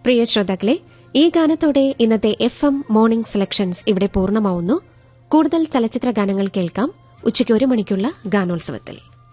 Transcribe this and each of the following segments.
പ്രിയ ശ്രോതാക്കളെ ഈ ഗാനത്തോടെ ഇന്നത്തെ എഫ് എം മോർണിംഗ് സെലക്ഷൻസ് ഇവിടെ പൂർണ്ണമാവുന്നു കൂടുതൽ ചലച്ചിത്ര ഗാനങ്ങൾ കേൾക്കാം ഉച്ചയ്ക്ക് ഒരു മണിക്കുള്ള ഗാനോത്സവത്തിൽ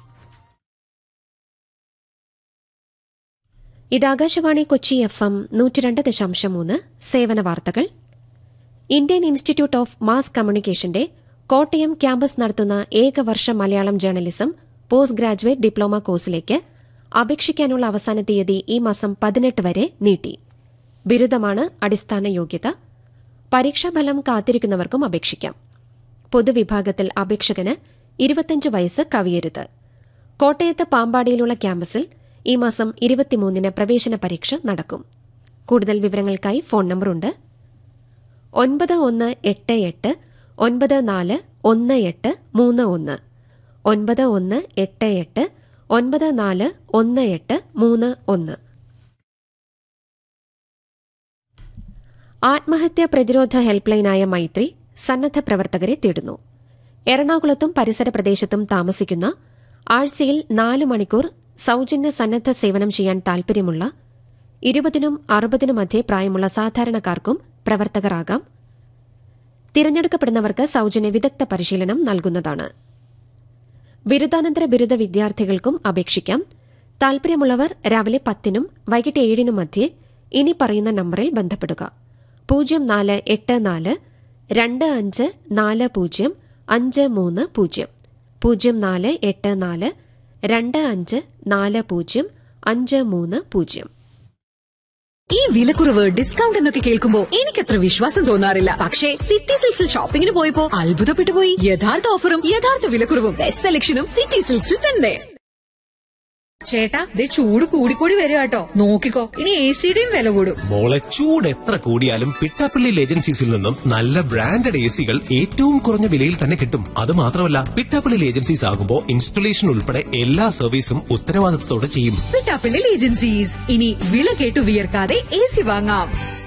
ഇത് ആകാശവാണി കൊച്ചി എഫ് എം നൂറ്റിരണ്ട് ദശാംശം മൂന്ന് സേവന വാർത്തകൾ ഇന്ത്യൻ ഇൻസ്റ്റിറ്റ്യൂട്ട് ഓഫ് മാസ് കമ്മ്യൂണിക്കേഷന്റെ കോട്ടയം ക്യാമ്പസ് നടത്തുന്ന ഏകവർഷ Malayalam journalism post graduate diploma കോഴ്സിലേക്ക് അപേക്ഷിക്കാനുള്ള അവസാന തീയതി ഈ മാസം പതിനെട്ട് വരെ നീട്ടി ബിരുദമാണ് അടിസ്ഥാന യോഗ്യത പരീക്ഷാഫലം കാത്തിരിക്കുന്നവർക്കും അപേക്ഷിക്കാം പൊതുവിഭാഗത്തിൽ അപേക്ഷകന് ഇരുപത്തിയഞ്ച് വയസ്സ് കവിയരുത് കോട്ടയത്ത് പാമ്പാടിയിലുള്ള ക്യാമ്പസിൽ ഈ മാസം ഇരുപത്തിമൂന്നിന് പ്രവേശന പരീക്ഷ നടക്കും കൂടുതൽ വിവരങ്ങൾക്കായി ഫോൺ നമ്പറുണ്ട് ഒൻപത് ഒന്ന് എട്ട് എട്ട് ഒൻപത് നാല് ഒന്ന് എട്ട് മൂന്ന് ഒന്ന് ഒൻപത് ഒന്ന് എട്ട് എട്ട് ഒൻപത് നാല് ഒന്ന് എട്ട് മൂന്ന് ഒന്ന് ആത്മഹത്യാ പ്രതിരോധ ഹെൽപ്പ് ലൈനായ മൈത്രി സന്നദ്ധ പ്രവർത്തകരെ തേടുന്നു എറണാകുളത്തും പരിസര പ്രദേശത്തും താമസിക്കുന്ന ആഴ്ചയിൽ നാല് മണിക്കൂർ സൌജന്യ സന്നദ്ധ സേവനം ചെയ്യാൻ താൽപര്യമുള്ള ഇരുപതിനും അറുപതിനും മധ്യേ പ്രായമുള്ള സാധാരണക്കാർക്കും പ്രവർത്തകരാകാം തിരഞ്ഞെടുക്കപ്പെടുന്നവർക്ക് സൌജന്യ വിദഗ്ധ പരിശീലനം നൽകുന്നതാണ് ബിരുദാനന്തര ബിരുദ വിദ്യാർത്ഥികൾക്കും അപേക്ഷിക്കാം താൽപര്യമുള്ളവർ രാവിലെ പത്തിനും വൈകിട്ട് ഏഴിനും മധ്യേ ഇനി പറയുന്ന നമ്പറിൽ ബന്ധപ്പെടുക പൂജ്യം നാല് എട്ട് നാല് രണ്ട് അഞ്ച് നാല് പൂജ്യം അഞ്ച് മൂന്ന് പൂജ്യം പൂജ്യം നാല് എട്ട് നാല് രണ്ട് അഞ്ച് നാല് പൂജ്യം അഞ്ച് മൂന്ന് പൂജ്യം ഈ വിലക്കുറവ് ഡിസ്കൗണ്ട് എന്നൊക്കെ കേൾക്കുമ്പോ എനിക്കത്ര വിശ്വാസം തോന്നാറില്ല പക്ഷേ സിറ്റി സിൽക്സിൽ ഷോപ്പിംഗിന് പോയപ്പോ അത്ഭുതപ്പെട്ടു പോയി യഥാർത്ഥ ഓഫറും യഥാർത്ഥ വിലക്കുറവും ബെസ്റ്റ് സെലക്ഷനും സിറ്റി സിൽക്സിൽ തന്നെ ചേട്ടാ ദേ ചൂട് കൂടിക്കൂടി വരിക കേട്ടോ നോക്കിക്കോ ഇനി എ സിയുടെയും വില കൂടും മോളെ ചൂട് എത്ര കൂടിയാലും പിട്ടാപ്പള്ളി ഏജൻസീസിൽ നിന്നും നല്ല ബ്രാൻഡഡ് എ സികൾ ഏറ്റവും കുറഞ്ഞ വിലയിൽ തന്നെ കിട്ടും അത് മാത്രമല്ല പിട്ടാപ്പള്ളി ഏജൻസീസ് ആകുമ്പോൾ ഇൻസ്റ്റലേഷൻ ഉൾപ്പെടെ എല്ലാ സർവീസും ഉത്തരവാദിത്തത്തോടെ ചെയ്യും പിട്ടാപ്പിള്ളിൽ ഏജൻസീസ് ഇനി വില കേട്ടു വിയർക്കാതെ എ സി വാങ്ങാം